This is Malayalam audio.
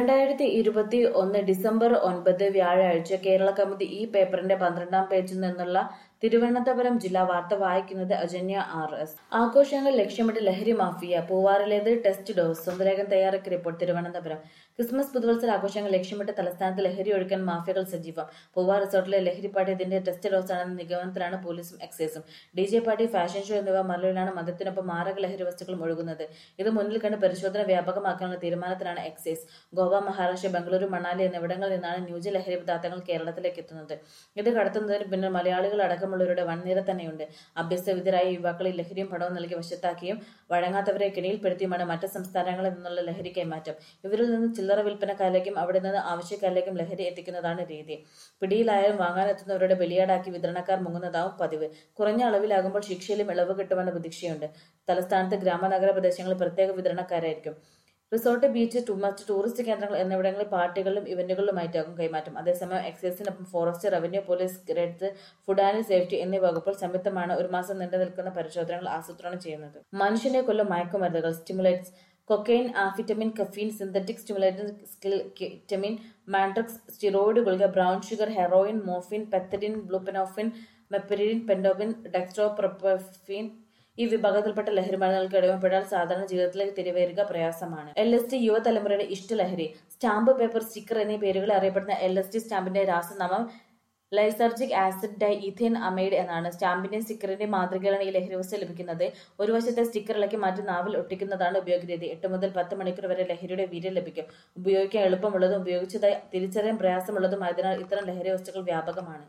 രണ്ടായിരത്തി ഇരുപത്തി ഒന്ന് ഡിസംബർ ഒൻപത് വ്യാഴാഴ്ച കേരള കൗമുദി ഈ പേപ്പറിന്റെ പന്ത്രണ്ടാം പേജിൽ നിന്നുള്ള തിരുവനന്തപുരം ജില്ലാ വാർത്ത വായിക്കുന്നത് അജന്യ ആർ എസ് ആഘോഷങ്ങൾ ലക്ഷ്യമിട്ട് ലഹരി മാഫിയ പൂവാറിലേത് ടെസ്റ്റ് ഡോസ് സ്വന്തലേഖൻ തയ്യാറാക്കിയ റിപ്പോർട്ട് തിരുവനന്തപുരം ക്രിസ്മസ് പുതുവത്സര ആഘോഷങ്ങൾ ലക്ഷ്യമിട്ട് തലസ്ഥാനത്ത് ലഹരി ഒഴുക്കാൻ മാഫിയകൾ സജീവം പൂവാർ റിസോർട്ടിലെ ലഹരി പാർട്ടി ഇതിന്റെ ടെസ്റ്റ് ഡോസ് ആണെന്ന നിഗമനത്തിലാണ് പോലീസും എക്സൈസും D J party fashion show എന്നിവ മറലിലാണ് മദ്യത്തിനൊപ്പം മാരക ലഹരി വസ്തുക്കളും ഒഴുകുന്നത് ഇത് മുന്നിൽ കണ്ട് പരിശോധന വ്യാപകമാക്കാനുള്ള തീരുമാനത്തിലാണ് എക്സൈസ് ഗോവ മഹാരാഷ്ട്ര ബംഗളൂരു മണാലി എന്നിവിടങ്ങളിൽ നിന്നാണ് ന്യൂജ ലഹരി പദാർത്ഥങ്ങൾ കേരളത്തിലേക്ക് എത്തുന്നത് ഇത് കടത്തുന്നതിന് പിന്നിൽ മലയാളികൾ അടക്കമുള്ളവരുടെ വൻനിര തന്നെയുണ്ട് അഭ്യസ്തവിദ്യരായ യുവാക്കളെ ലഹരിയും പണവും നൽകി വശത്താക്കിയും വഴങ്ങാത്തവരെ കെണിയിൽപ്പെടുത്തിയുമാണ് മറ്റ് സംസ്ഥാനങ്ങളിൽ നിന്നുള്ള ലഹരി കൈമാറ്റം ഇവരിൽ നിന്ന് ചില്ലറ വിൽപ്പനക്കാരിലേക്കും അവിടെ നിന്ന് ആവശ്യക്കാരിലേക്കും ലഹരി എത്തിക്കുന്നതാണ് രീതി പിടിയിലായാലും വാങ്ങാനെത്തുന്നവരുടെ ബലിയാടാക്കി വിതരണക്കാർ മുങ്ങുന്നതാവും പതിവ് കുറഞ്ഞ അളവിലാകുമ്പോൾ ശിക്ഷയിലും ഇളവ് കിട്ടുമെന്ന പ്രതീക്ഷയുണ്ട് തലസ്ഥാനത്ത് ഗ്രാമനഗര പ്രദേശങ്ങളിൽ പ്രത്യേക വിതരണക്കാരായിരിക്കും റിസോർട്ട് ബീച്ച് ടു മറ്റ് ടൂറിസ്റ്റ് കേന്ദ്രങ്ങൾ എന്നിവിടങ്ങളിൽ പാർട്ടികളിലും ഇവന്റുകളിലുമായിട്ടാകും കൈമാറ്റം അതേസമയം എക്സൈസിനൊപ്പം ഫോറസ്റ്റ് റവന്യൂ പോലീസ് ഗ്രേഡ്സ് ഫുഡ് ആൻഡ് സേഫ്റ്റി എന്നീ വകുപ്പുകൾ സംയുക്തമാണ് ഒരു മാസം നീണ്ടു നിൽക്കുന്ന പരിശോധനകൾ ആസൂത്രണം ചെയ്യുന്നത് മനുഷ്യനെ കൊല്ലും മയക്കുമരുന്നുകൾ stimulants cocaine amphetamine caffeine synthetic stimulant ketamine mandrax steroid ഗുളിക brown sugar heroin morphine pethidine buprenorphine meperidine പെൻഡോബിൻ ഡെക്സ്ട്രോപ്രൊഫിൻ ഈ വിഭാഗത്തിൽപ്പെട്ട ലഹരി മരുന്നുകൾക്ക് അടിമപ്പെടാൻ സാധാരണ ജീവിതത്തിലേക്ക് തിരിവരിക പ്രയാസമാണ് എൽ എസ് ടി യുവതലമുറയുടെ ഇഷ്ടലഹരി സ്റ്റാമ്പ് പേപ്പർ സ്റ്റിക്കർ എന്നീ പേരുകളിൽ അറിയപ്പെടുന്ന എൽ എസ് ടി സ്റ്റാമ്പിന്റെ രാസനാമം lysergic acid diethylamide എന്നാണ് സ്റ്റാമ്പിന്റെയും സ്റ്റിക്കറിന്റെയും മാതൃകയിലാണ് ഈ ലഹരി വസ്തു ലഭിക്കുന്നത് ഒരു വശത്തെ സ്റ്റിക്കർ ഇളക്കി മാറ്റി നാവിൽ ഒട്ടിക്കുന്നതാണ് ഉപയോഗരീതി എട്ട് മുതൽ പത്ത് മണിക്കൂർ വരെ ലഹരിയുടെ വീര്യം ലഭിക്കും ഉപയോഗിക്കാൻ എളുപ്പമുള്ളതും ഉപയോഗിച്ചതായി തിരിച്ചറിയാൻ പ്രയാസമുള്ളതുമായതിനാൽ ഇത്തരം ലഹരി വസ്തുക്കൾ വ്യാപകമാണ്